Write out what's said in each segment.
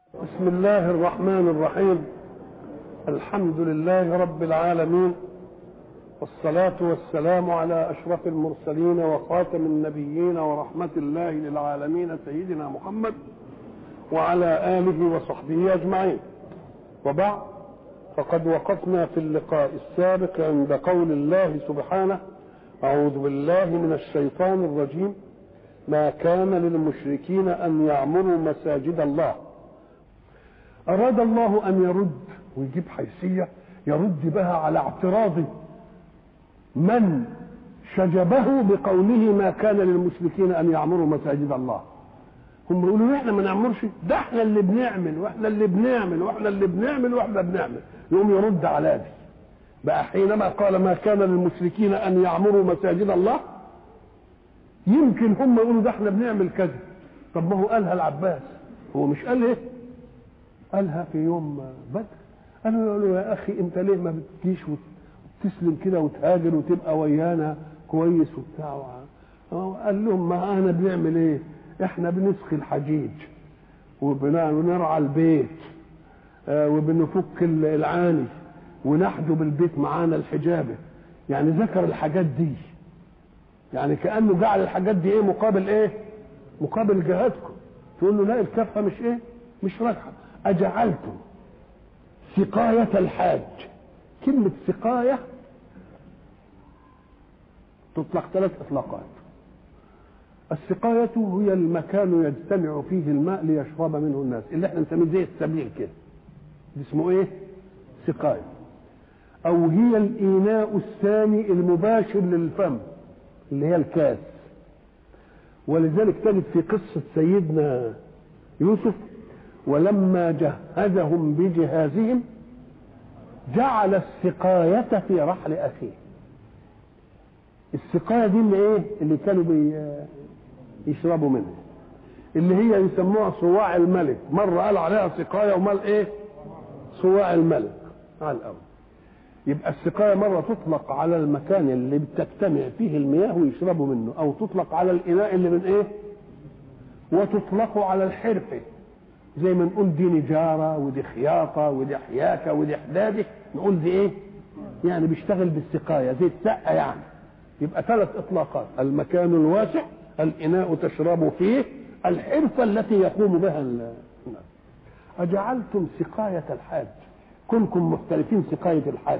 بسم الله الرحمن الرحيم الحمد لله رب العالمين والصلاة والسلام على أشرف المرسلين وخاتم النبيين ورحمة الله للعالمين سيدنا محمد وعلى آله وصحبه أجمعين وبعد فقد وقفنا في اللقاء السابق عند قول الله سبحانه أعوذ بالله من الشيطان الرجيم ما كان للمشركين أن يعمروا مساجد الله أراد الله أن يرد ويجيب حيثية يرد بها على اعتراض من شجبه بقوله ما كان للمشركين أن يعمروا مساجد الله هم يقولوا احنا ما نعمرش ده احنا اللي بنعمل واحنا اللي بنعمل واحنا اللي بنعمل واحنا بنعمل يقوم يرد على دي بقى حينما قال ما كان للمشركين ان يعمروا مساجد الله يمكن هم يقولوا ده احنا بنعمل كذا طب ما هو قالها العباس هو مش قال ايه قالها في يوم بدر قالوا له يا اخي انت ليه ما بتجيش وتسلم كده وتهاجر وتبقى ويانا كويس وبتاع قال لهم ما انا بنعمل ايه احنا بنسقي الحجيج ونرعى البيت وبنفك العاني ونحجب البيت معانا الحجابه يعني ذكر الحاجات دي يعني كانه جعل الحاجات دي ايه مقابل ايه مقابل جهادكم تقول له لا الكفه مش ايه مش راجحه اجعلتم سقايه الحاج كلمه سقايه تطلق ثلاث اطلاقات السقاية هي المكان يجتمع فيه الماء ليشرب منه الناس اللي احنا نسميه زي السبيل كده اسمه ايه سقاية او هي الاناء الثاني المباشر للفم اللي هي الكاس ولذلك تجد في قصة سيدنا يوسف ولما جهزهم بجهازهم جعل السقاية في رحل أخيه السقاية دي اللي ايه اللي كانوا بي يشربوا منها اللي هي يسموها صواع الملك مرة قال عليها سقاية ومال ايه صواع الملك على الأول يبقى السقاية مرة تطلق على المكان اللي بتجتمع فيه المياه ويشربوا منه أو تطلق على الإناء اللي من إيه؟ وتطلق على الحرفة زي ما نقول دي نجارة ودي خياطة ودي حياكة ودي حدادة نقول دي إيه؟ يعني بيشتغل بالسقاية زي السقة يعني يبقى ثلاث إطلاقات المكان الواسع الإناء تشرب فيه الحرفة التي يقوم بها الناس أجعلتم سقاية الحاج كنكم محترفين سقاية الحج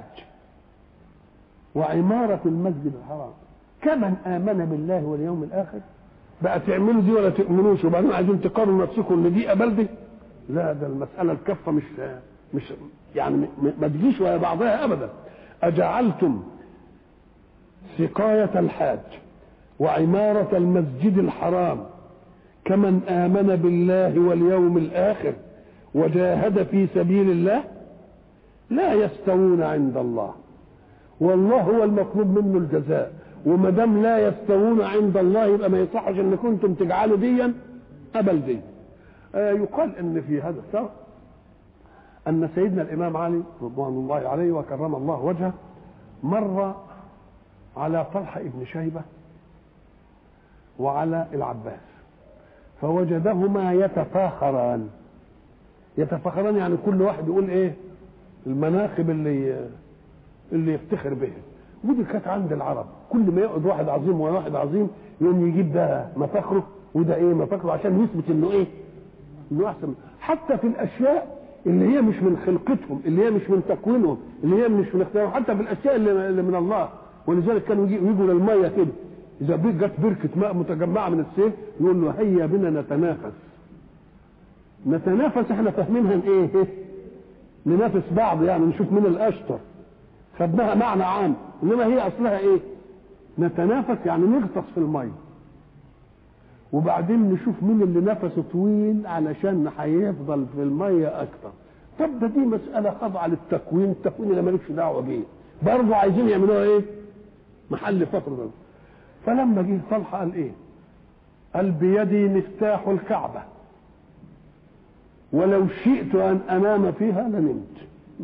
وعمارة المسجد الحرام كمن آمن بالله واليوم الآخر بقى تعملوا دي ولا تؤمنوش وبعدين عايزين تقارنوا نفسكم ان دي بلدي لا ده المسألة الكفة مش مش يعني ما تجيش ولا بعضها أبدا أجعلتم سقاية الحاج وعمارة المسجد الحرام كمن آمن بالله واليوم الآخر وجاهد في سبيل الله لا يستوون عند الله والله هو المطلوب منه الجزاء وما دام لا يستوون عند الله يبقى ما يصحش ان كنتم تجعلوا ديا ابل دي آه يقال ان في هذا الشرع ان سيدنا الامام علي رضوان الله عليه وكرم الله وجهه مر على طلحه ابن شيبه وعلى العباس فوجدهما يتفاخران يتفاخران يعني كل واحد يقول ايه المناخب اللي اللي يفتخر بها ودي كانت عند العرب كل ما يقعد واحد عظيم وواحد عظيم يقوم يجيب ده مفاخره وده ايه مفاخره عشان يثبت انه ايه انه احسن حتى في الاشياء اللي هي مش من خلقتهم اللي هي مش من تكوينهم اللي هي مش من اختيارهم حتى في الاشياء اللي, اللي من الله ولذلك كانوا يجوا للميه كده اذا جت بركه ماء متجمعه من السيل يقول له هيا بنا نتنافس نتنافس احنا فاهمينها ايه, إيه؟ ننافس بعض يعني نشوف مين الاشطر خدناها معنى عام انما هي اصلها ايه نتنافس يعني نغطس في الميه وبعدين نشوف مين اللي نفسه طويل علشان هيفضل في الميه اكتر طب ده دي مساله خاضعه للتكوين التكوين اللي مالكش دعوه بيه برضه عايزين يعملوها ايه محل فقر ده فلما جه طلحه قال ايه قال بيدي مفتاح الكعبه ولو شئت ان انام فيها لنمت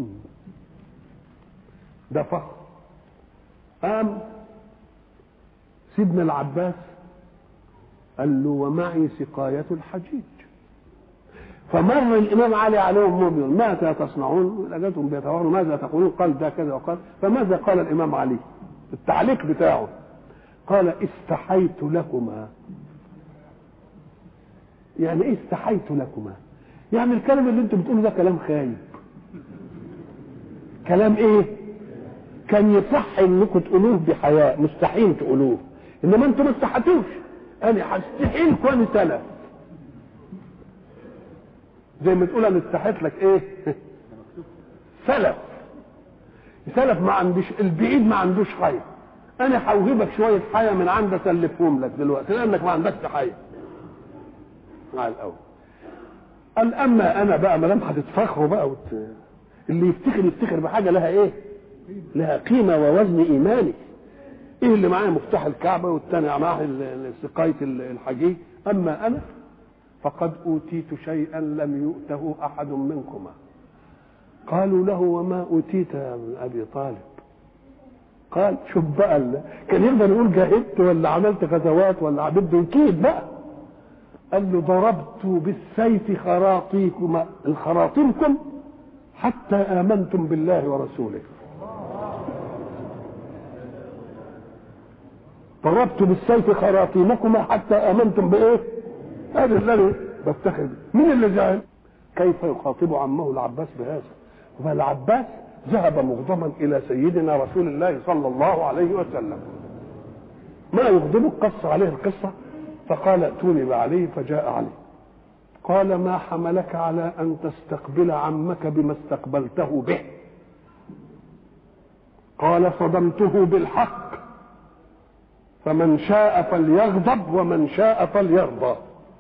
ده فخر قام سيدنا العباس قال له ومعي سقاية الحجيج فمر الامام علي عليهم وهم يقول ماذا تصنعون لقيتهم بيتواروا ماذا تقولون قال ده كذا وقال فماذا قال الامام علي التعليق بتاعه قال استحيت لكما يعني ايه استحيت لكما يعني الكلام اللي انتم بتقولوا ده كلام خايب كلام ايه كان يصح انكم تقولوه بحياء مستحيل تقولوه انما انتم ما استحتوش انا هستحيلكم انا سلف زي ما تقول انا استحيت لك ايه سلف سلف ما عندوش البعيد ما عندوش خير انا هوهبك شويه حياه من عندي اسلفهم لك دلوقتي لانك ما عندكش حياه مع الاول قال اما انا بقى ما دام هتتفخروا بقى وت... اللي يفتخر يفتخر بحاجه لها ايه لها قيمه ووزن ايماني ايه اللي معايا مفتاح الكعبه والثاني معاه سقايه الحجيج اما انا فقد اوتيت شيئا لم يؤته احد منكما قالوا له وما اوتيت يا ابي طالب قال شوف بقى كان يقدر يقول جاهدت ولا عملت غزوات ولا بده يكيد بقى قال له ضربت بالسيف خراطيكم الخراطيمكم حتى امنتم بالله ورسوله ضربت بالسيف خراطيمكما حتى امنتم بايه هذا الذي بفتخر به مين اللي زعل كيف يخاطب عمه العباس بهذا فالعباس ذهب مغضبا الى سيدنا رسول الله صلى الله عليه وسلم ما يغضبه قص عليه القصه فقال ائتوني بعلي فجاء علي قال ما حملك على ان تستقبل عمك بما استقبلته به قال صدمته بالحق فمن شاء فليغضب ومن شاء فليرضى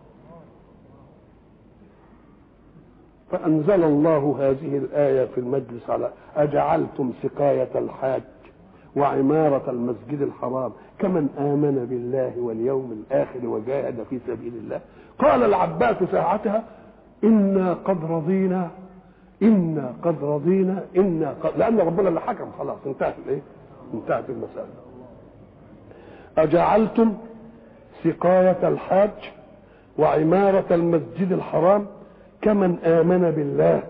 فأنزل الله هذه الآية في المجلس على أجعلتم سقاية الحاج وعمارة المسجد الحرام كمن آمن بالله واليوم الآخر وجاهد في سبيل الله قال العباس ساعتها إنا قد رضينا إنا قد رضينا إنا قد لأن ربنا اللي حكم خلاص انتهت الإيه؟ انتهت المسألة أجعلتم سقاية الحاج وعمارة المسجد الحرام كمن آمن بالله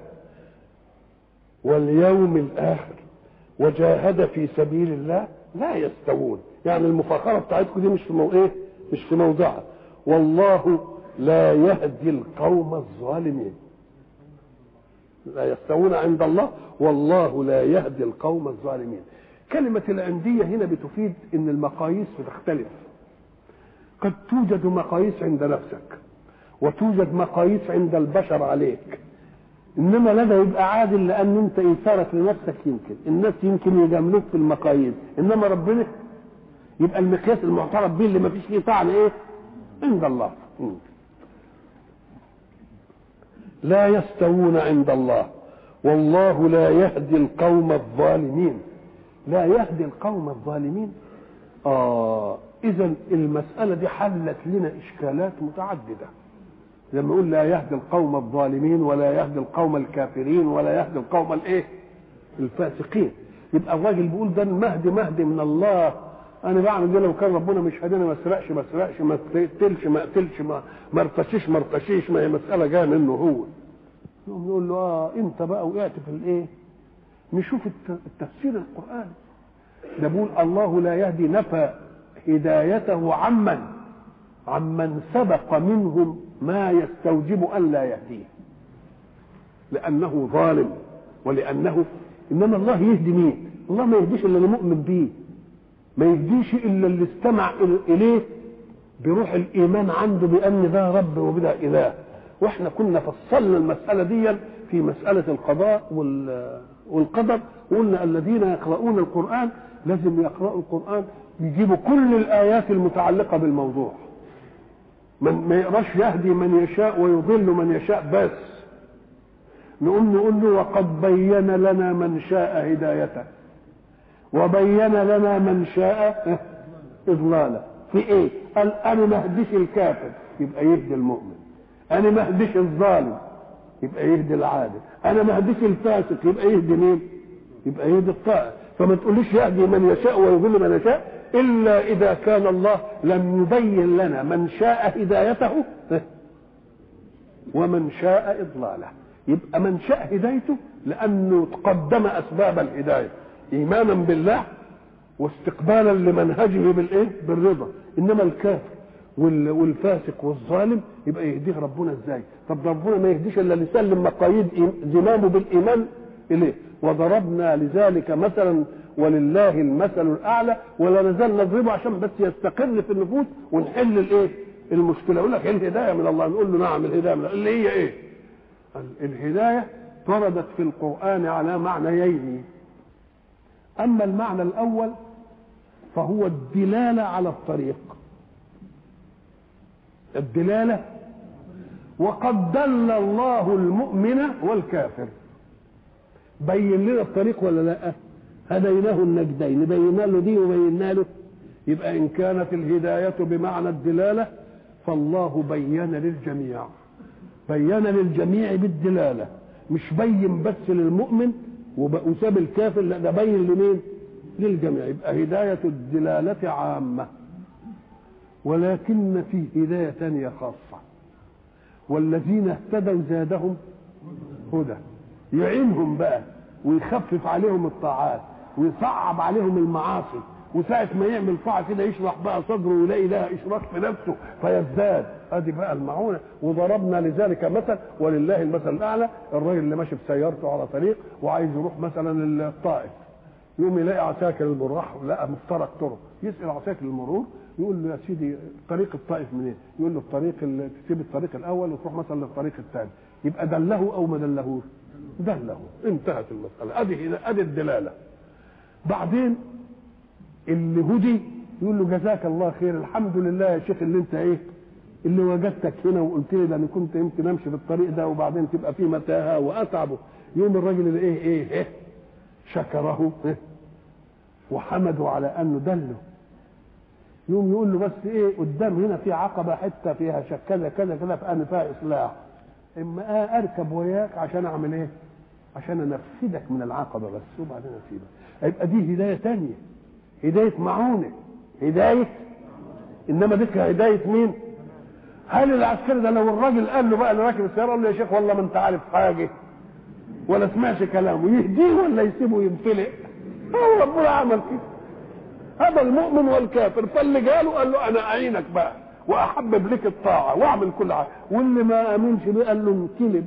واليوم الآخر وجاهد في سبيل الله لا يستوون يعني المفاخرة بتاعتكم دي مش في مو... ايه مش في موضعها والله لا يهدي القوم الظالمين لا يستوون عند الله والله لا يهدي القوم الظالمين كلمة العندية هنا بتفيد ان المقاييس بتختلف قد توجد مقاييس عند نفسك وتوجد مقاييس عند البشر عليك انما لدى يبقى عادل لان انت ايثارك لنفسك يمكن الناس يمكن يجاملوك في المقاييس انما ربنا يبقى المقياس المعترف به اللي ما فيش فيه طعن ايه عند الله لا يستوون عند الله والله لا يهدي القوم الظالمين لا يهدي القوم الظالمين اه اذا المساله دي حلت لنا اشكالات متعدده لما يقول لا يهدي القوم الظالمين ولا يهدي القوم الكافرين ولا يهدي القوم الايه الفاسقين يبقى الراجل بيقول ده المهدي مهدي من الله انا بعمل ده لو كان ربنا مش هدينا ما اسرقش ما اسرقش ما اقتلش ما اقتلش ما ما ارتشيش ما ارتشيش ما هي مساله جايه منه هو يقوم يقول له اه انت بقى وقعت في الايه نشوف التفسير القراني ده بيقول الله لا يهدي نفى هدايته عمن عمن سبق منهم ما يستوجب ان لا يهديه لانه ظالم ولانه انما الله يهدي مين الله ما يهديش الا اللي مؤمن بيه ما يهديش الا اللي استمع اليه بروح الايمان عنده بان ده رب وبده اله واحنا كنا فصلنا المساله دي في مساله القضاء والقدر وقلنا الذين يقرؤون القران لازم يقرأوا القرآن يجيبوا كل الآيات المتعلقة بالموضوع من ما يقراش يهدي من يشاء ويضل من يشاء بس نقوم نقول له وقد بين لنا من شاء هدايته وبين لنا من شاء اضلاله في ايه قال انا ما اهديش الكافر يبقى يهدي المؤمن انا ما اهديش الظالم يبقى يهدي العادل انا ما اهديش الفاسق يبقى يهدي مين يبقى يهدي الطائع فما تقوليش يهدي من يشاء ويضل من يشاء الا اذا كان الله لم يبين لنا من شاء هدايته ومن شاء إضلاله يبقى من شاء هدايته لأنه تقدم أسباب الهداية إيمانا بالله واستقبالا لمنهجه بالايه بالرضا انما الكافر والفاسق والظالم يبقى يهديه ربنا ازاي طب ربنا ما يهديش الا ليسلم مقاييد زمامه بالايمان اليه وضربنا لذلك مثلا ولله المثل الاعلى ولا نزال نضربه عشان بس يستقر في النفوس ونحل الايه المشكله يقول لك الهدايه من الله نقول له نعم الهدايه من الله اللي هي ايه الهدايه وردت في القران على معنيين اما المعنى الاول فهو الدلاله على الطريق الدلاله وقد دل الله المؤمن والكافر بين لنا الطريق ولا لا هديناه النجدين بينا له دي وبينا له يبقى ان كانت الهدايه بمعنى الدلاله فالله بين للجميع بين للجميع بالدلاله مش بين بس للمؤمن وساب الكافر لا ده بين لمين للجميع يبقى هداية الدلالة عامة ولكن في هداية ثانية خاصة والذين اهتدوا زادهم هدى يعينهم بقى ويخفف عليهم الطاعات ويصعب عليهم المعاصي وساعة ما يعمل طاعة كده يشرح بقى صدره ويلاقي لها إشراك في نفسه فيزداد ادي بقى المعونة وضربنا لذلك مثل ولله المثل الأعلى الراجل اللي ماشي بسيارته على طريق وعايز يروح مثلا الطائف يقوم يلاقي عساكر المرور لقى مفترق طرق يسأل عساكر المرور يقول له يا سيدي طريق الطائف منين؟ يقول له الطريق تسيب الطريق الأول وتروح مثلا للطريق الثاني يبقى دله أو ما دلهوش؟ دله انتهت المسألة ادي ادي الدلالة بعدين اللي هدي يقول له جزاك الله خير الحمد لله يا شيخ اللي انت ايه اللي وجدتك هنا وقلت لي ده انا كنت يمكن امشي في الطريق ده وبعدين تبقى فيه متاهه واتعبه يوم الراجل اللي ايه ايه, إيه شكره إيه وحمده على انه دله يوم يقول له بس ايه قدام هنا في عقبه حته فيها شك كذا كذا كذا فانا فيها اصلاح اما اركب وياك عشان اعمل ايه عشان انفذك من العقبه بس وبعدين اسيبك يبقى دي هدايه ثانيه هداية معونة هداية إنما دي هداية مين؟ هل العسكري ده لو الراجل قال له بقى اللي راكب السيارة قال له يا شيخ والله ما أنت عارف حاجة ولا سمعش كلامه يهديه ولا يسيبه ينفلق؟ هو ربنا عمل كده هذا المؤمن والكافر فاللي جاله قال له أنا أعينك بقى وأحبب لك الطاعة وأعمل كل حاجة واللي ما آمنش بيه قال له انكلب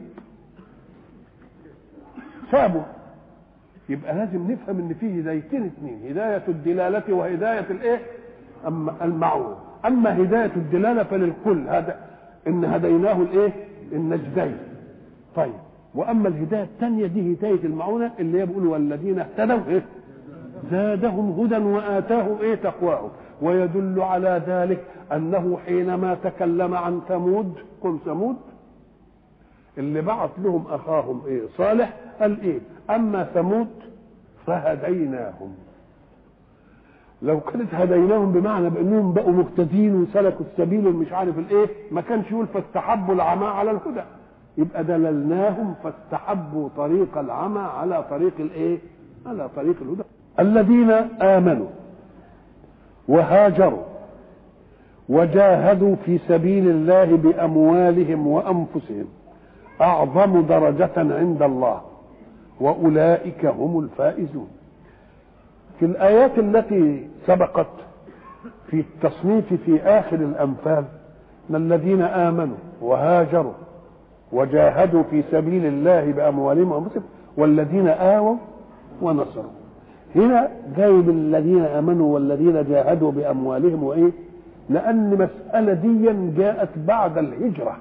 سابه يبقى لازم نفهم ان في هدايتين اثنين هدايه الدلاله وهدايه الايه اما المعون اما هدايه الدلاله فللكل هذا ان هديناه الايه النجدين طيب واما الهدايه الثانيه دي هدايه المعونه اللي هي بيقولوا والذين اهتدوا ايه زادهم هدى واتاهم ايه تقواهم ويدل على ذلك انه حينما تكلم عن ثمود قل ثمود اللي بعث لهم اخاهم ايه صالح قال ايه اما ثمود فهديناهم لو كانت هديناهم بمعنى بانهم بقوا مهتدين وسلكوا السبيل ومش عارف الايه ما كانش يقول فاستحبوا العمى على الهدى يبقى دللناهم فاستحبوا طريق العمى على طريق الايه على طريق الهدى الذين امنوا وهاجروا وجاهدوا في سبيل الله باموالهم وانفسهم اعظم درجه عند الله واولئك هم الفائزون في الايات التي سبقت في التصنيف في اخر الانفال ان الذين امنوا وهاجروا وجاهدوا في سبيل الله باموالهم وانفسهم والذين اووا ونصروا هنا جايب الذين امنوا والذين جاهدوا باموالهم وايه لان مساله دي جاءت بعد الهجره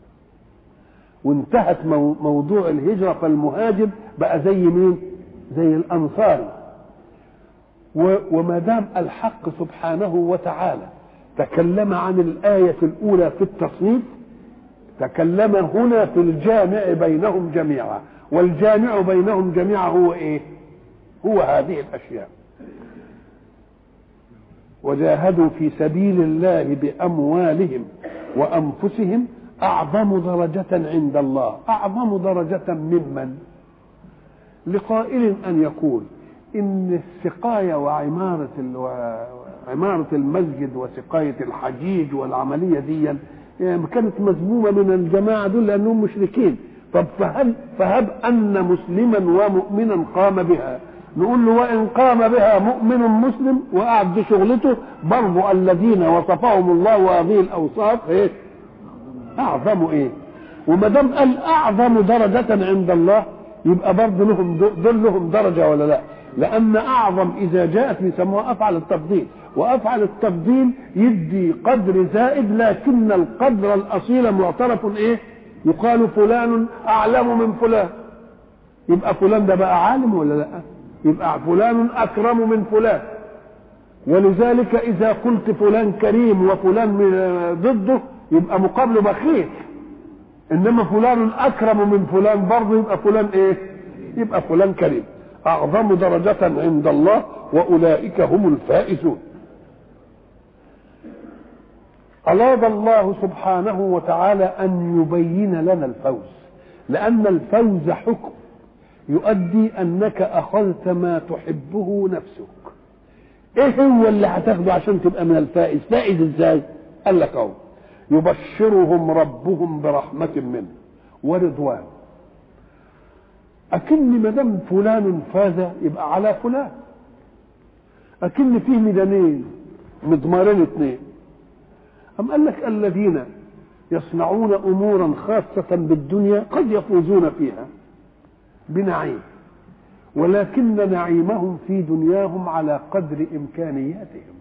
وانتهت موضوع الهجرة فالمهاجر بقى زي مين زي الأنصاري وما دام الحق سبحانه وتعالى تكلم عن الآية الأولى في التصنيف تكلم هنا في الجامع بينهم جميعا والجامع بينهم جميعا هو ايه هو هذه الاشياء وجاهدوا في سبيل الله باموالهم وانفسهم أعظم درجة عند الله أعظم درجة ممن لقائل أن يقول إن السقاية وعمارة عمارة المسجد وسقاية الحجيج والعملية دي يعني كانت مذمومه من الجماعه دول لانهم مشركين طب فهل فهب ان مسلما ومؤمنا قام بها نقول له وان قام بها مؤمن مسلم وقعد دي شغلته برضه الذين وصفهم الله وهذه الاوصاف ايه اعظم ايه وما دام قال اعظم درجه عند الله يبقى برضه لهم دول لهم درجه ولا لا لان اعظم اذا جاءت بيسموها افعل التفضيل وافعل التفضيل يدي قدر زائد لكن القدر الاصيل معترف ايه يقال فلان اعلم من فلان يبقى فلان ده بقى عالم ولا لا يبقى فلان اكرم من فلان ولذلك اذا قلت فلان كريم وفلان ضده يبقى مقابله بخيل انما فلان اكرم من فلان برضه يبقى فلان ايه يبقى فلان كريم اعظم درجه عند الله واولئك هم الفائزون أراد الله سبحانه وتعالى أن يبين لنا الفوز لأن الفوز حكم يؤدي أنك أخذت ما تحبه نفسك إيه هو اللي هتاخده عشان تبقى من الفائز فائز إزاي قال لك أهو يبشرهم ربهم برحمة منه ورضوان أكن ما دام فلان فاز يبقى على فلان أكن فيه ميدانين مضمارين اثنين أم قال لك الذين يصنعون أمورا خاصة بالدنيا قد يفوزون فيها بنعيم ولكن نعيمهم في دنياهم على قدر إمكانياتهم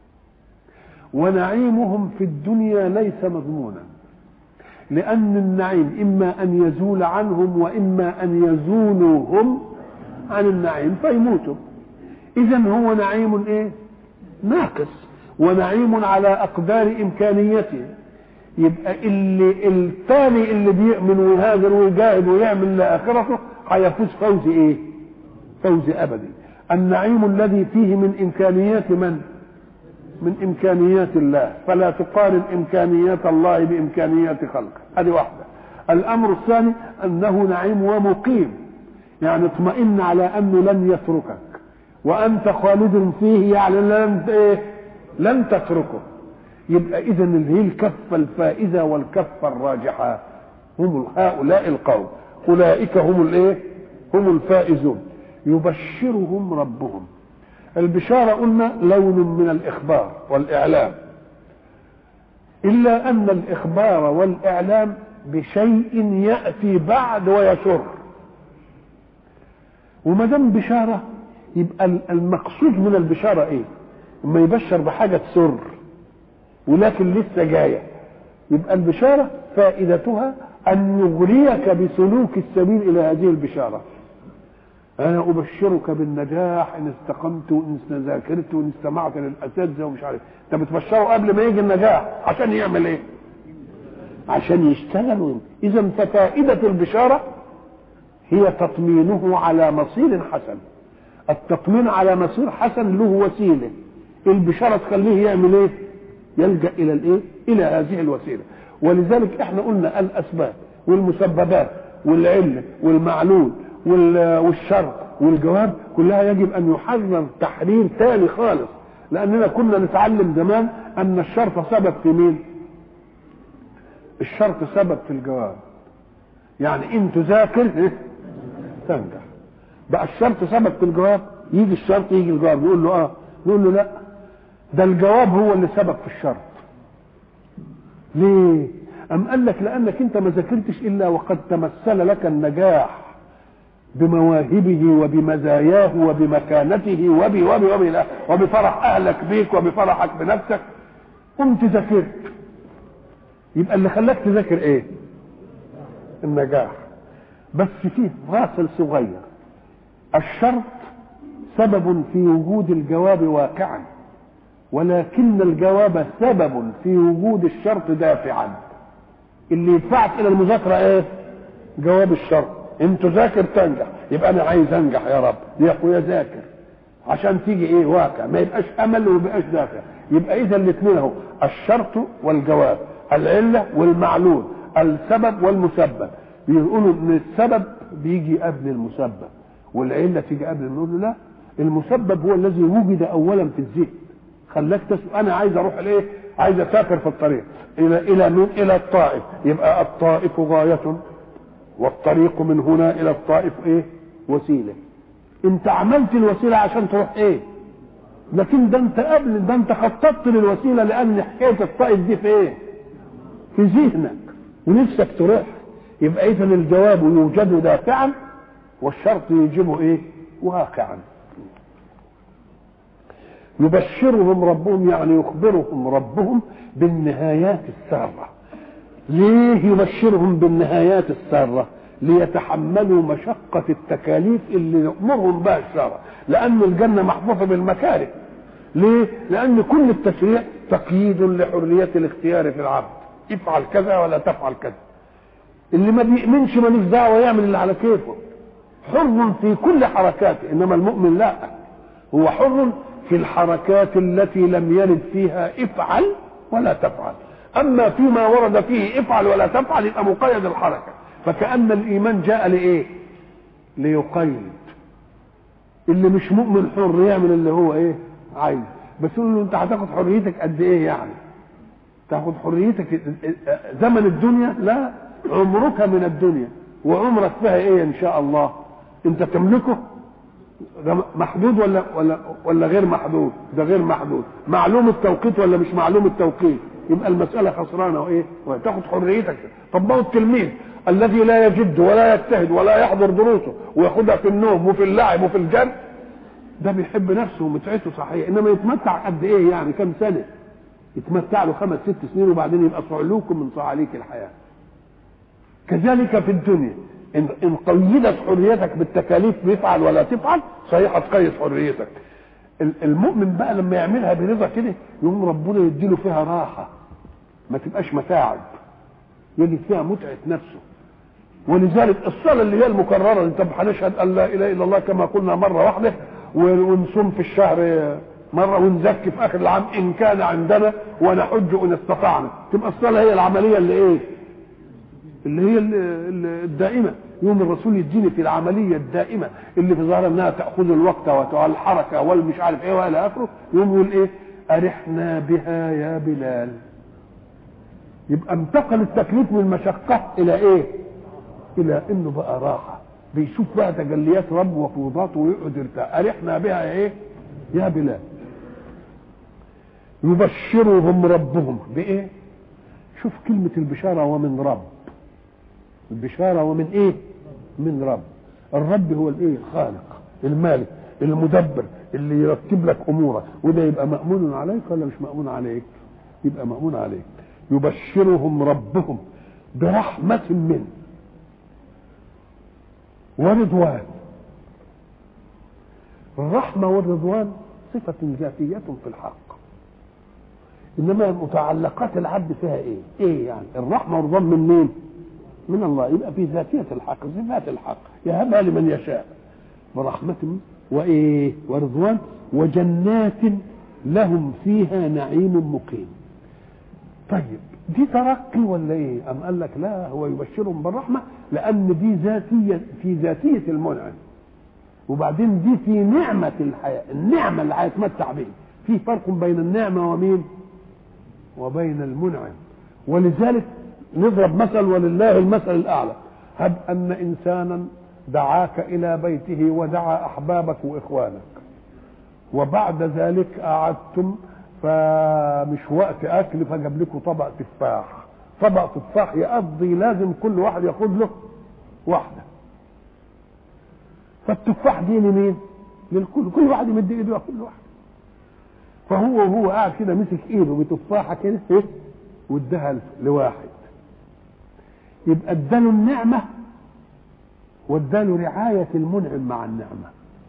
ونعيمهم في الدنيا ليس مضمونا لأن النعيم إما أن يزول عنهم وإما أن يزولوا هم عن النعيم فيموتوا إذا هو نعيم إيه؟ ناقص ونعيم على أقدار إمكانيته يبقى اللي الثاني اللي بيؤمن ويهاجر ويجاهد ويعمل لآخرته هيفوز فوز إيه؟ فوز أبدي النعيم الذي فيه من إمكانيات من؟ من إمكانيات الله فلا تقارن إمكانيات الله بإمكانيات خلقه هذه واحدة الأمر الثاني أنه نعيم ومقيم يعني اطمئن على أنه لن يتركك وأنت خالد فيه يعني لن إيه؟ لن تتركه يبقى إذا هي الكفة الفائزة والكفة الراجحة هم هؤلاء القوم أولئك هم الإيه؟ هم الفائزون يبشرهم ربهم البشارة قلنا لون من الإخبار والإعلام إلا أن الإخبار والإعلام بشيء يأتي بعد ويسر وما دام بشارة يبقى المقصود من البشارة إيه؟ اما يبشر بحاجة تسر ولكن لسه جاية يبقى البشارة فائدتها أن يغريك بسلوك السبيل إلى هذه البشارة أنا أبشرك بالنجاح إن استقمت وإن ذاكرت وإن استمعت للأساتذة ومش عارف أنت بتبشره قبل ما يجي النجاح عشان يعمل إيه؟ عشان يشتغل إذا ففائدة البشارة هي تطمينه على مصير حسن التطمين على مصير حسن له وسيله البشاره تخليه يعمل ايه؟ يلجا الى الايه؟ الى هذه الوسيله ولذلك احنا قلنا الاسباب والمسببات والعله والمعلول والشر والجواب كلها يجب ان يحرر تحرير تاني خالص لاننا كنا نتعلم زمان ان الشرط سبب في مين؟ الشرط سبب في الجواب يعني ان تذاكر تنجح بقى الشرط سبب في الجواب يجي الشرط يجي الجواب نقول له اه نقول له لا ده الجواب هو اللي سبب في الشرط ليه أم قال لك لأنك أنت ما ذاكرتش إلا وقد تمثل لك النجاح بمواهبه وبمزاياه وبمكانته وب وب وب وبفرح أهلك بيك وبفرحك بنفسك قمت ذاكرت يبقى اللي خلاك تذاكر إيه؟ النجاح بس فيه فاصل صغير الشرط سبب في وجود الجواب واقعا ولكن الجواب سبب في وجود الشرط دافعا اللي يدفعك الى المذاكره ايه جواب الشرط ان تذاكر تنجح يبقى انا عايز انجح يا رب يا اخويا ذاكر عشان تيجي ايه واقع ما يبقاش امل وما يبقاش دافع يبقى اذا الاثنين اهو الشرط والجواب العله والمعلول السبب والمسبب بيقولوا ان السبب بيجي قبل المسبب والعله تيجي قبل نقول له لا المسبب هو الذي وجد اولا في الذهن خلاك تسأل انا عايز اروح الايه عايز اسافر في الطريق الى الى من الى الطائف يبقى الطائف غايه والطريق من هنا الى الطائف ايه وسيله انت عملت الوسيله عشان تروح ايه لكن ده انت قبل ده انت خططت للوسيله لان حكايه الطائف دي في ايه في ذهنك ونفسك تروح يبقى اذا الجواب يوجد دافعا والشرط يجب ايه واقعا يبشرهم ربهم يعني يخبرهم ربهم بالنهايات الساره ليه يبشرهم بالنهايات الساره ليتحملوا مشقة التكاليف اللي يأمرهم بها الشرع لأن الجنة محفوفة بالمكاره ليه؟ لأن كل التشريع تقييد لحرية الاختيار في العبد افعل كذا ولا تفعل كذا اللي ما بيؤمنش ملوش دعوة يعمل اللي على كيفه حر في كل حركاته إنما المؤمن لا هو حر في الحركات التي لم يرد فيها افعل ولا تفعل أما فيما ورد فيه افعل ولا تفعل يبقى مقيد الحركة فكأن الإيمان جاء لإيه؟ ليقيد اللي مش مؤمن حر يعمل اللي هو إيه؟ عايز بس يقول له أنت هتاخد حريتك قد إيه يعني؟ تاخد حريتك زمن الدنيا؟ لا عمرك من الدنيا وعمرك فيها إيه إن شاء الله؟ أنت تملكه؟ ده محدود ولا ولا ولا غير محدود؟ ده غير محدود، معلوم التوقيت ولا مش معلوم التوقيت؟ يبقى المسألة خسرانة وإيه؟ وتاخد حريتك، طب ما هو التلميذ الذي لا يجد ولا يجتهد ولا يحضر دروسه وياخدها في النوم وفي اللعب وفي الجن ده بيحب نفسه ومتعته صحيح انما يتمتع قد ايه يعني كم سنه يتمتع له خمس ست سنين وبعدين يبقى صعلوك من صعاليك الحياه كذلك في الدنيا ان ان قيدت حريتك بالتكاليف بيفعل ولا تفعل صحيح هتقيد حريتك المؤمن بقى لما يعملها برضا كده يقوم ربنا يديله فيها راحه ما تبقاش متاعب يجد فيها متعه نفسه ولذلك الصلاة اللي هي المكررة اللي طب هنشهد أن لا إله إلا الله كما قلنا مرة واحدة ونصوم في الشهر مرة ونزكي في آخر العام إن كان عندنا ونحج إن استطعنا تبقى الصلاة هي العملية اللي إيه؟ اللي هي الدائمة يوم الرسول يديني في العملية الدائمة اللي في ظاهر انها تأخذ الوقت والحركة والمش عارف ايه والى اخره يوم يقول ايه أرحنا بها يا بلال يبقى انتقل التكليف من المشقة إلى ايه؟ الى انه بقى راحه بيشوف بقى تجليات رب وفوضاته ويقعد يرتاح ارحنا بها ايه يا بلال يبشرهم ربهم بايه شوف كلمة البشارة ومن رب البشارة ومن ايه من رب الرب هو الايه الخالق المالك المدبر اللي يرتب لك امورك وده يبقى مأمون عليك ولا مش مأمون عليك يبقى مأمون عليك يبشرهم ربهم برحمة منه ورضوان الرحمة والرضوان صفة ذاتية في الحق إنما متعلقات العبد فيها إيه؟ إيه يعني؟ الرحمة والرضوان من مين؟ من الله يبقى في ذاتية الحق صفات الحق يهبها لمن يشاء برحمة وإيه؟ ورضوان وجنات لهم فيها نعيم مقيم طيب دي ترقي ولا ايه؟ أم قال لك لا هو يبشرهم بالرحمة لأن دي ذاتية في ذاتية المنعم. وبعدين دي في نعمة الحياة، النعمة اللي هيتمتع بها. في فرق بين النعمة ومين؟ وبين المنعم. ولذلك نضرب مثل ولله المثل الأعلى. هب أن إنسانا دعاك إلى بيته ودعا أحبابك وإخوانك. وبعد ذلك قعدتم فمش وقت اكل فجاب لكم طبق تفاح طبق تفاح يقضي لازم كل واحد ياخد له واحده فالتفاح دي لمين للكل كل واحد يمد ايده ياخد له واحده فهو وهو قاعد كده مسك ايده بتفاحه كده ايه واداها لواحد يبقى اداله النعمه واداله رعايه المنعم مع النعمه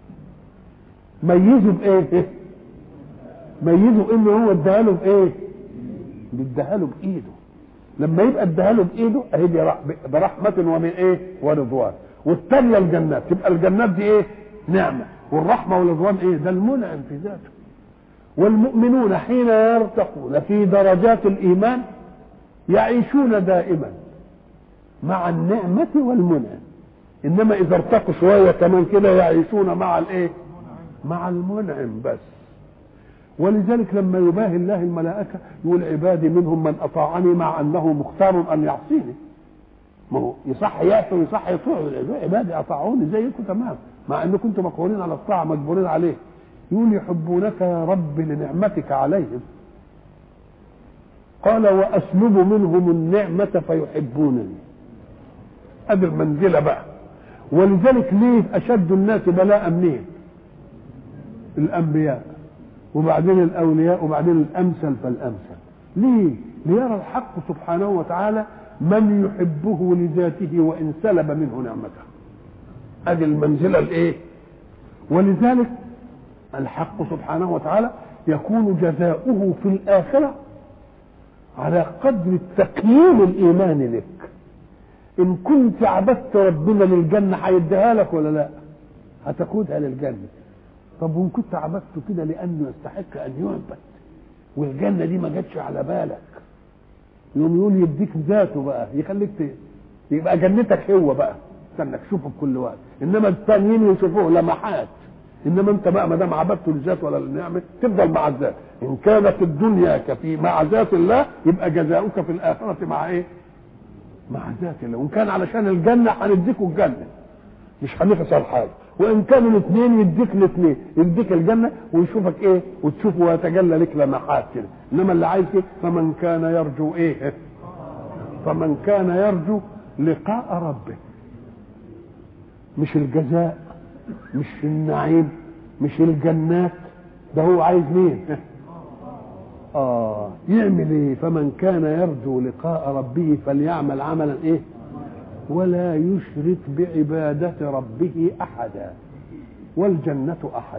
ميزه بايه ميزه انه هو اداها له بايه؟ اداها له بايده لما يبقى اداها له بايده اهي دي برحمه ومن ايه؟ ورضوان والثانيه الجنات تبقى الجنات دي ايه؟ نعمه والرحمه والرضوان ايه؟ ده المنعم في ذاته والمؤمنون حين يرتقون في درجات الايمان يعيشون دائما مع النعمه والمنعم انما اذا ارتقوا شويه كمان كده يعيشون مع الايه؟ مع المنعم بس ولذلك لما يباهي الله الملائكة يقول عبادي منهم من أطاعني مع أنه مختار أن يعصيني ما هو يصح يأتوا ويصح يطيعوا عبادي أطاعوني زيكم تمام مع أنكم كنتم مقهورين على الطاعة مجبورين عليه يقول يحبونك يا رب لنعمتك عليهم قال وأسلب منهم النعمة فيحبونني ادي المنزله بقى ولذلك ليه اشد الناس بلاء منين الانبياء وبعدين الاولياء وبعدين الامثل فالامثل ليه ليرى الحق سبحانه وتعالى من يحبه لذاته وان سلب منه نعمته ادي المنزله الايه ولذلك الحق سبحانه وتعالى يكون جزاؤه في الاخره على قدر التقييم الايماني لك ان كنت عبدت ربنا للجنه هيديها لك ولا لا هتاخدها للجنه طب وان كنت عبدته كده لانه يستحق ان يعبد والجنه دي ما جاتش على بالك يوم يقول يديك ذاته بقى يخليك ت... يبقى جنتك هو بقى استنى تشوفه بكل وقت انما التانيين يشوفوه لمحات انما انت بقى ما دام عبدته للذات ولا للنعمه تفضل مع الذات ان كانت الدنيا كفي مع ذات الله يبقى جزاؤك في الاخره مع ايه؟ مع ذات الله وان كان علشان الجنه هنديكوا الجنه مش هنخسر حاجه وان كانوا الاثنين يديك الاثنين يديك الجنه ويشوفك ايه وتشوفه ويتجلى لك لمحات كده انما اللي عايز ايه فمن كان يرجو ايه فمن كان يرجو لقاء ربه مش الجزاء مش النعيم مش الجنات ده هو عايز مين اه يعمل ايه فمن كان يرجو لقاء ربه فليعمل عملا ايه ولا يشرك بعبادة ربه أحدا والجنة أحد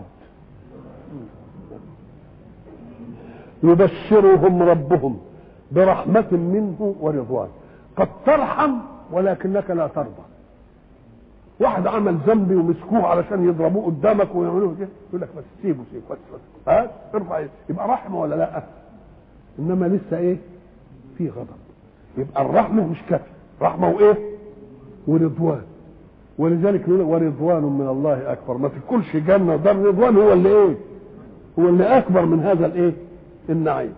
يبشرهم ربهم برحمة منه ورضوان قد ترحم ولكنك لا ترضى واحد عمل ذنبي ومسكوه علشان يضربوه قدامك ويعملوه كده يقول لك بس سيبه سيبه بس بس ها ارفع يبقى رحمه ولا لا انما لسه ايه في غضب يبقى الرحمه مش كافي رحمه وايه ورضوان ولذلك يقول ورضوان من الله اكبر ما تدخلش جنه ده الرضوان هو اللي ايه هو اللي اكبر من هذا الايه النعيم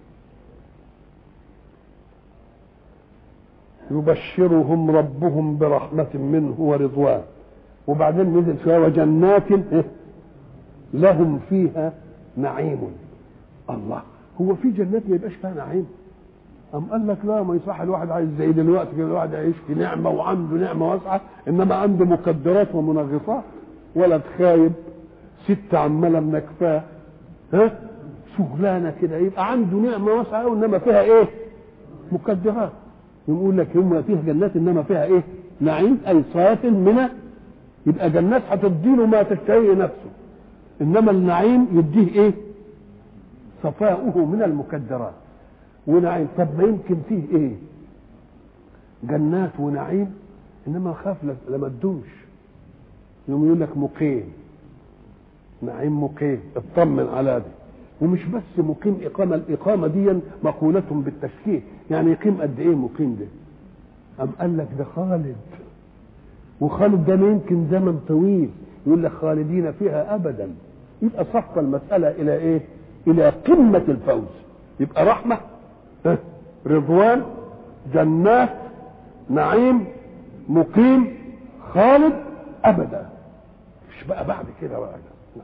يبشرهم ربهم برحمة منه ورضوان وبعدين نزل فيها وجنات لهم فيها نعيم الله هو في جنات ما يبقاش فيها نعيم أم قال لك لا ما يصح الواحد عايز زي دلوقتي كده الواحد يعيش في نعمة وعنده نعمة واسعة إنما عنده مكدرات ومنغصات ولد خايب ست عمالة منكفاه ها شغلانة كده يبقى عنده نعمة واسعة وإنما فيها إيه؟ مكدرات يقول لك هم فيها جنات إنما فيها إيه؟ نعيم أي صاف من يبقى جنات هتديله ما تشتهيه نفسه إنما النعيم يديه إيه؟ صفاؤه من المكدرات ونعيم طب ما يمكن فيه ايه جنات ونعيم انما خاف لما تدوش يوم يقول لك مقيم نعيم مقيم اطمن على ده ومش بس مقيم إقامة الإقامة دي مقولة بالتشكيك يعني يقيم قد إيه مقيم ده أم قال لك ده خالد وخالد ده ما يمكن زمن طويل يقول لك خالدين فيها أبدا يبقى صف المسألة إلى إيه إلى قمة الفوز يبقى رحمة رضوان جنات نعيم مقيم خالد ابدا مش بقى بعد كده بقى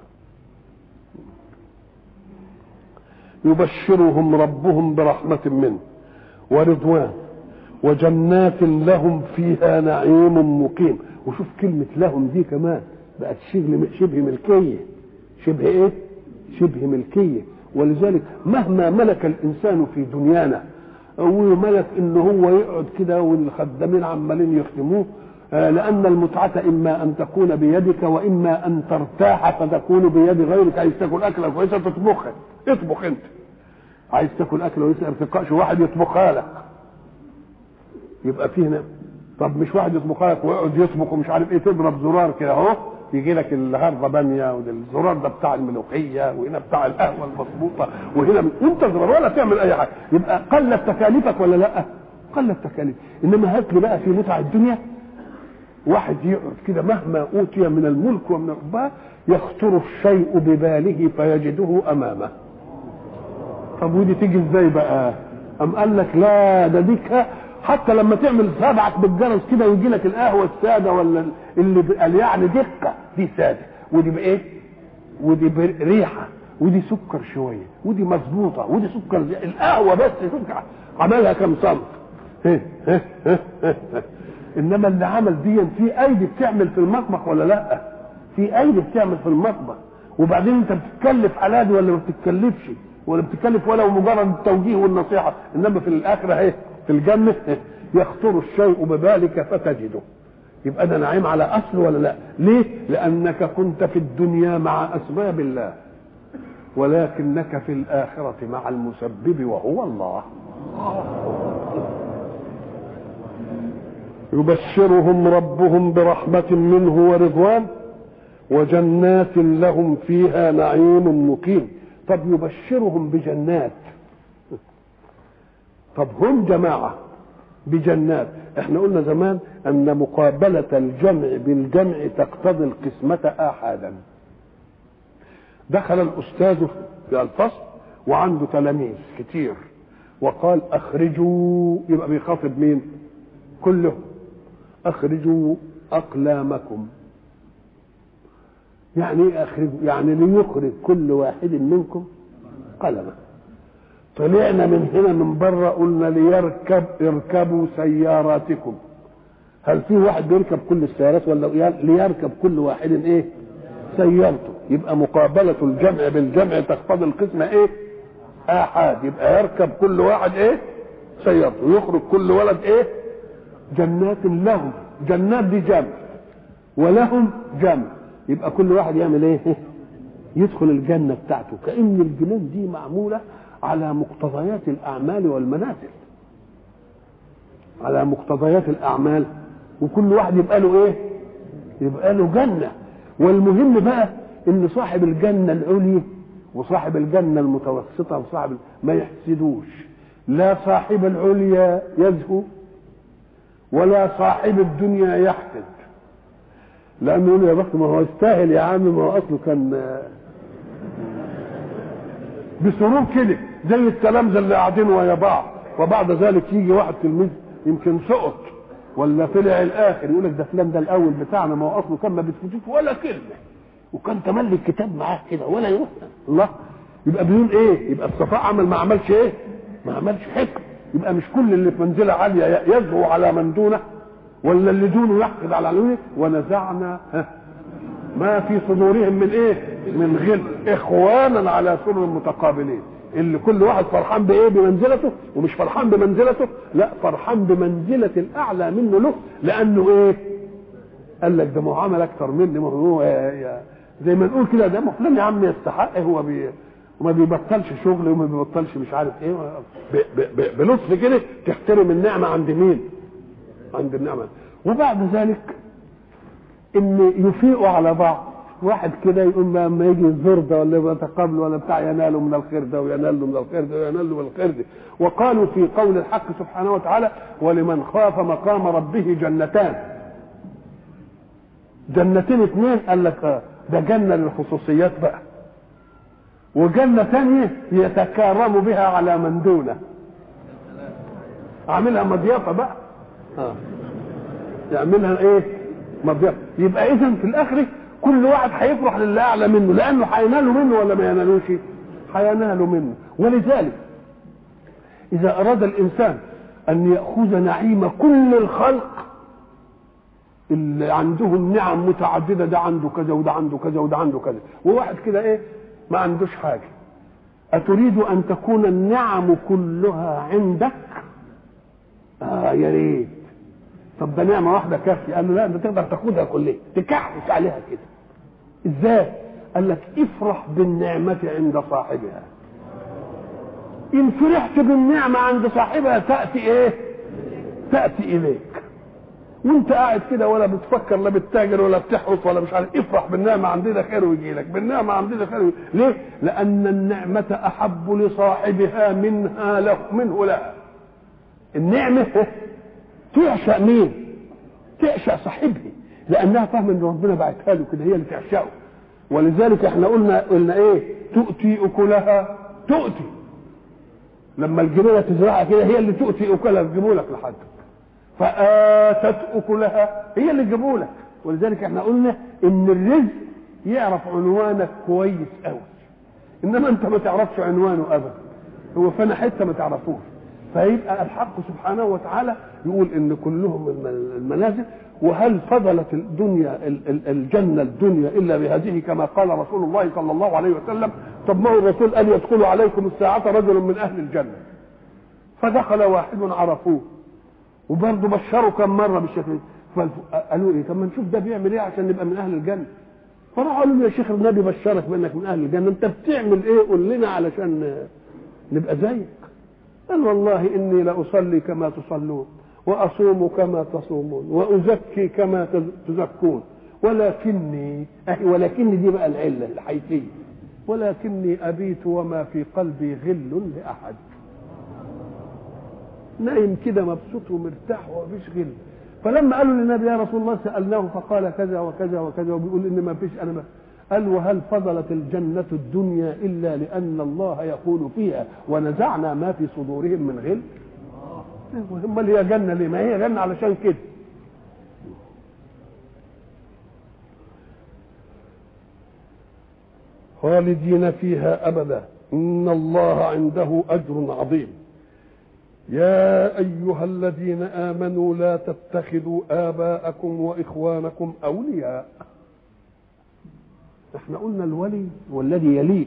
يبشرهم ربهم برحمة منه ورضوان وجنات لهم فيها نعيم مقيم وشوف كلمة لهم دي كمان بقت شبه شبه ملكية شبه ايه؟ شبه ملكية ولذلك مهما ملك الانسان في دنيانا وملك ان هو يقعد كده والخدامين عمالين يخدموه لان المتعه اما ان تكون بيدك واما ان ترتاح فتكون بيد غيرك عايز تاكل اكله كويسه تطبخها اطبخ انت عايز تاكل اكله كويسه ارتقاء واحد يطبخها لك يبقى فيه هنا طب مش واحد يطبخها لك ويقعد يطبخ ومش عارف ايه تضرب زرار كده اهو يجي لك النهارده باميه والزرار ده بتاع الملوخيه وهنا بتاع القهوه المظبوطه وهنا من... وانت زرار ولا تعمل اي حاجه يبقى قلت تكاليفك ولا لا؟ قلت تكاليف انما هات لي بقى في متع الدنيا واحد يقعد كده مهما اوتي من الملك ومن الرباه يخطر الشيء بباله فيجده امامه طب ودي تيجي ازاي بقى ام قال لك لا ده ديك حتى لما تعمل سبعك بالجرس كده ويجي لك القهوه الساده ولا اللي قال يعني دقه دي ساده ودي بايه ودي بريحه ودي سكر شويه ودي مظبوطه ودي سكر زي القهوه بس سكر عملها كم صنف انما اللي عمل دي في ايدي بتعمل في المطبخ ولا لا في ايدي بتعمل في المطبخ وبعدين انت بتتكلف على دي ولا ما بتتكلفش ولا بتتكلف ولا مجرد التوجيه والنصيحه انما في الاخره اهي في الجنه يخطر الشيء ببالك فتجده يبقى ده نعيم على اصل ولا لا ليه لانك كنت في الدنيا مع اسباب الله ولكنك في الاخره مع المسبب وهو الله يبشرهم ربهم برحمه منه ورضوان وجنات لهم فيها نعيم مقيم طب يبشرهم بجنات طب هم جماعه بجنات احنا قلنا زمان ان مقابله الجمع بالجمع تقتضي القسمه احادا دخل الاستاذ في الفصل وعنده تلاميذ كتير وقال اخرجوا يبقى بيخاطب مين كلهم اخرجوا اقلامكم يعني ايه اخرجوا يعني ليخرج كل واحد منكم قلمه طلعنا من هنا من بره قلنا ليركب اركبوا سياراتكم هل في واحد بيركب كل السيارات ولا ليركب كل واحد ايه سيارته يبقى مقابلة الجمع بالجمع تقتضي القسمة ايه احاد يبقى يركب كل واحد ايه سيارته ويخرج كل ولد ايه جنات لهم جنات دي جمع ولهم جمع يبقى كل واحد يعمل ايه يدخل الجنة بتاعته كأن الجنان دي معمولة على مقتضيات الأعمال والمنازل على مقتضيات الأعمال وكل واحد يبقى له إيه؟ يبقى له جنة والمهم بقى إن صاحب الجنة العليا وصاحب الجنة المتوسطة وصاحب ما يحسدوش لا صاحب العليا يزهو ولا صاحب الدنيا يحسد لأنه يقول يا بخت ما هو يستاهل يا عم ما هو أصله كان بسرور كده زي التلامذه اللي قاعدين ويا بعض وبعد ذلك يجي واحد تلميذ يمكن سقط ولا طلع الاخر يقول لك ده فلان ده الاول بتاعنا ما هو اصله كان ما بيتفتش ولا كلمه وكان تملي الكتاب معاه كده ولا يروح الله يبقى بيقول ايه يبقى الصفاء عمل ما عملش ايه ما عملش حكم يبقى مش كل اللي في منزله عاليه يزهو على من دونه ولا اللي دونه يحقد على علويه ونزعنا ما في صدورهم من ايه من غل اخوانا على سرر متقابلين اللي كل واحد فرحان بايه بمنزلته ومش فرحان بمنزلته لا فرحان بمنزله الاعلى منه له لانه ايه قال لك ده ما هو عمل اكتر مني ما هو زي ما نقول كده ده ما فلان يا عم يستحق هو بي وما بيبطلش شغل وما بيبطلش مش عارف ايه بلطف كده تحترم النعمه عند مين؟ عند النعمه وبعد ذلك ان يفيقوا على بعض واحد كده يقول لما يجي الزور ده ولا يتقابل ولا بتاع يناله من الخير ده ويناله من الخير ده ويناله من الخير ده وقالوا في قول الحق سبحانه وتعالى ولمن خاف مقام ربه جنتان جنتين اثنين قال لك اه ده جنة للخصوصيات بقى وجنة ثانية يتكرم بها على من دونه عاملها مضيافة بقى اه يعملها ايه مضيافة يبقى اذا في الاخر كل واحد هيفرح للي اعلى منه لانه هيناله منه ولا ما ينالوش هيناله منه ولذلك اذا اراد الانسان ان ياخذ نعيم كل الخلق اللي عندهم نعم متعدده ده عنده كذا وده عنده كذا وده عنده كذا وواحد كده ايه ما عندوش حاجه اتريد ان تكون النعم كلها عندك اه يا ريت طب ده نعمه واحده كافيه قال له لا انت تقدر تاخدها كلها تكحكس عليها كده ازاي قال لك افرح بالنعمه عند صاحبها ان فرحت بالنعمه عند صاحبها تاتي ايه تاتي اليك وانت قاعد كده ولا بتفكر لا بتتاجر ولا بتحرس ولا مش عارف افرح بالنعمه عندي ده خير ويجي لك بالنعمه عندي ده خير ليه لان النعمه احب لصاحبها منها له منه لها النعمه تعشق مين تعشق صاحبها لانها فاهمه ان ربنا بعتها له كده هي اللي تعشقه ولذلك احنا قلنا قلنا ايه تؤتي اكلها تؤتي لما الجنينه تزرعها كده هي اللي تؤتي اكلها تجيبوا لك لحد فاتت اكلها هي اللي تجيبوا لك ولذلك احنا قلنا ان الرزق يعرف عنوانك كويس قوي انما انت ما تعرفش عنوانه ابدا هو فانا حته ما تعرفوش فيبقى الحق سبحانه وتعالى يقول ان كلهم المنازل وهل فضلت الدنيا الجنه الدنيا الا بهذه كما قال رسول الله صلى الله عليه وسلم طب ما هو الرسول قال يدخل عليكم الساعه رجل من اهل الجنه فدخل واحد عرفوه وبرضه بشروا كم مره بالشكل قالوا ايه طب ما نشوف ده بيعمل ايه عشان نبقى من اهل الجنه فراحوا قالوا له يا شيخ النبي بشرك بانك من اهل الجنه انت بتعمل ايه قول لنا علشان نبقى زيك قال والله اني لاصلي كما تصلون واصوم كما تصومون وازكي كما تزكون ولكني ولكني دي بقى العله الحيثيه ولكني ابيت وما في قلبي غل لاحد نايم كده مبسوط ومرتاح ومفيش غل فلما قالوا للنبي يا رسول الله سالناه فقال كذا وكذا وكذا وبيقول ان ما فيش انا ما قال وهل فضلت الجنة الدنيا إلا لأن الله يقول فيها ونزعنا ما في صدورهم من غل امال هي جنة ليه ما هي جنة علشان كده خالدين فيها أبدا إن الله عنده أجر عظيم يا أيها الذين آمنوا لا تتخذوا آباءكم وإخوانكم أولياء احنا قلنا الولي هو الذي يليك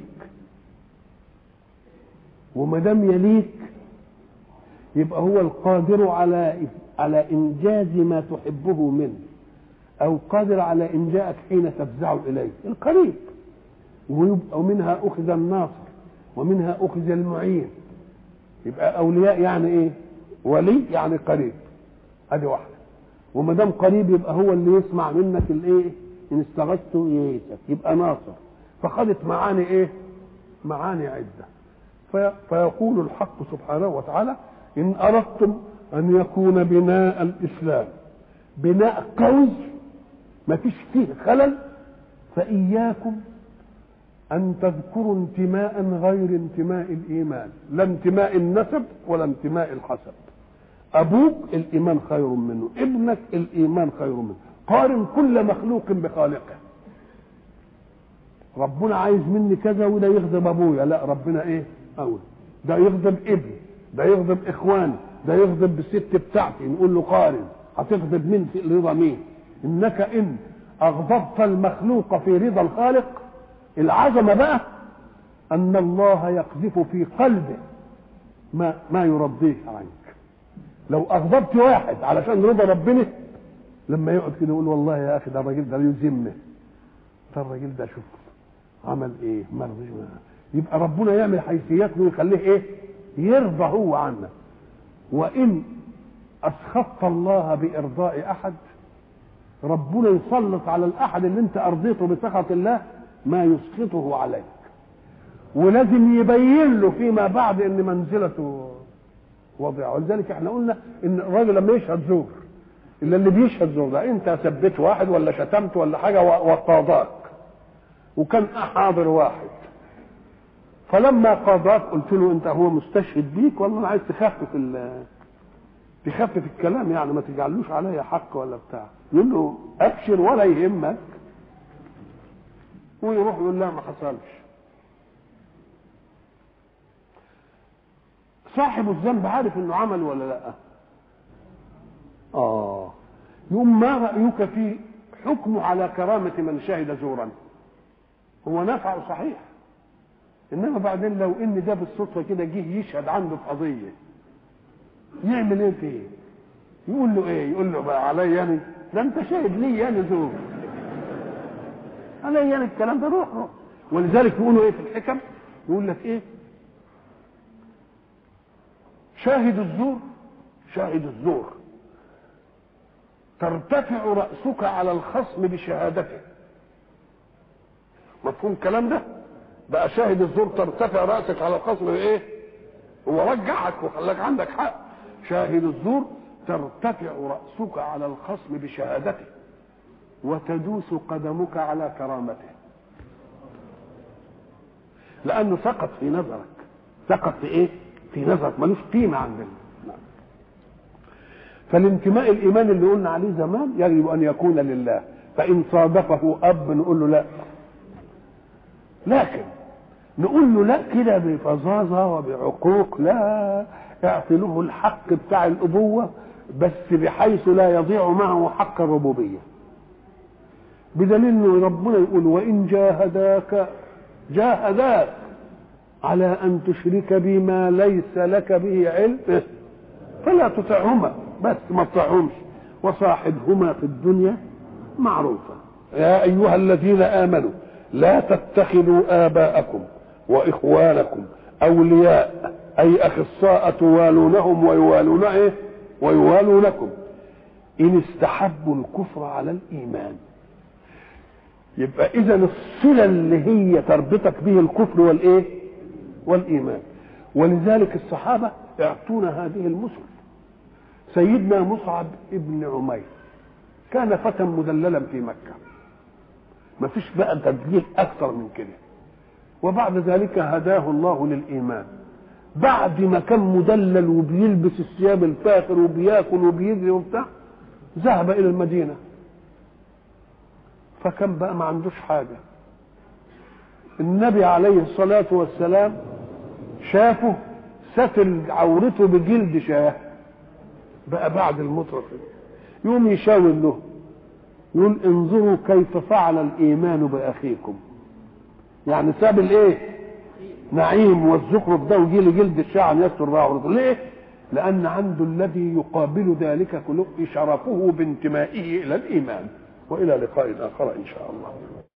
وما دام يليك يبقى هو القادر على على انجاز ما تحبه منه او قادر على انجائك حين تفزع اليه القريب ويبقى ومنها اخذ الناصر ومنها اخذ المعين يبقى اولياء يعني ايه ولي يعني قريب ادي واحده وما دام قريب يبقى هو اللي يسمع منك الايه ان استغثت ييتك يبقى ناصر فخدت معاني ايه معاني عده في فيقول الحق سبحانه وتعالى ان اردتم ان يكون بناء الاسلام بناء قوي ما فيش فيه خلل فاياكم ان تذكروا انتماء غير انتماء الايمان لا انتماء النسب ولا انتماء الحسب ابوك الايمان خير منه ابنك الايمان خير منه قارن كل مخلوق بخالقه ربنا عايز مني كذا وده يغضب ابويا لا ربنا ايه اول ده يغضب ابني ده يغضب اخواني ده يغضب بالست بتاعتي نقول له قارن هتغضب مين في رضا مين انك ان اغضبت المخلوق في رضا الخالق العظمه بقى ان الله يقذف في قلبه ما ما يرضيه عنك لو اغضبت واحد علشان رضا ربنا لما يقعد كده يقول والله يا اخي ده الراجل ده يذمه ده الراجل ده شوف عمل ايه مرضي يبقى ربنا يعمل حيثيات ويخليه ايه يرضى هو عنك وان اسخطت الله بارضاء احد ربنا يسلط على الاحد اللي انت ارضيته بسخط الله ما يسخطه عليك ولازم يبين له فيما بعد ان منزلته وضعه ولذلك احنا قلنا ان الراجل لما يشهد زور الا اللي بيشهد زور ده انت سبيت واحد ولا شتمت ولا حاجه وقاضاك وكان حاضر واحد فلما قاضاك قلت له انت هو مستشهد بيك والله انا عايز تخفف ال تخفف الكلام يعني ما تجعلوش عليا حق ولا بتاع يقول له ابشر ولا يهمك ويروح يقول لا ما حصلش صاحب الذنب عارف انه عمل ولا لا اه يوم ما رايك في حكمه على كرامه من شهد زورا هو نفعه صحيح انما بعدين لو ان ده بالصدفه كده جه يشهد عنده في قضيه يعمل ايه فيه يقول له ايه يقول له بقى عليا انا ده انت شاهد لي انا زور عليا انا الكلام ده روح روح ولذلك يقولوا ايه في الحكم يقول لك ايه شاهد الزور شاهد الزور ترتفع رأسك على الخصم بشهادته مفهوم الكلام ده بقى شاهد الزور ترتفع رأسك على الخصم بايه هو رجعك وخلاك عندك حق شاهد الزور ترتفع رأسك على الخصم بشهادته وتدوس قدمك على كرامته لأنه سقط في نظرك سقط في ايه في نظرك ملوش قيمه عندنا فالانتماء الايمان اللي قلنا عليه زمان يجب ان يكون لله فان صادفه اب نقول له لا لكن نقول له لا كده بفظاظه وبعقوق لا اعطي له الحق بتاع الابوه بس بحيث لا يضيع معه حق الربوبيه بدليل انه ربنا يقول وان جاهداك جاهداك على ان تشرك بما ليس لك به علم فلا تطعهما بس ما تطعهمش وصاحبهما في الدنيا معروفا يا ايها الذين امنوا لا تتخذوا اباءكم واخوانكم اولياء اي اخصاء توالونهم ويوالون ايه ويوالونكم ان استحبوا الكفر على الايمان يبقى اذا الصله اللي هي تربطك به الكفر والايه والايمان ولذلك الصحابه يعطونا هذه المثل سيدنا مصعب ابن عمير كان فتى مدللا في مكه ما فيش بقى تدليل اكثر من كده وبعد ذلك هداه الله للايمان بعد ما كان مدلل وبيلبس الثياب الفاخر وبياكل وبيجري وبتاع ذهب الى المدينه فكان بقى ما عندوش حاجه النبي عليه الصلاه والسلام شافه ستر عورته بجلد شاه بقى بعد المطرف يقوم يشاور له يقول انظروا كيف فعل الايمان باخيكم يعني ساب الايه نعيم والزخرف ده وجي لجلد الشعر يستر عورته ليه لان عنده الذي يقابل ذلك كله شرفه بانتمائه الى الايمان والى لقاء اخر ان شاء الله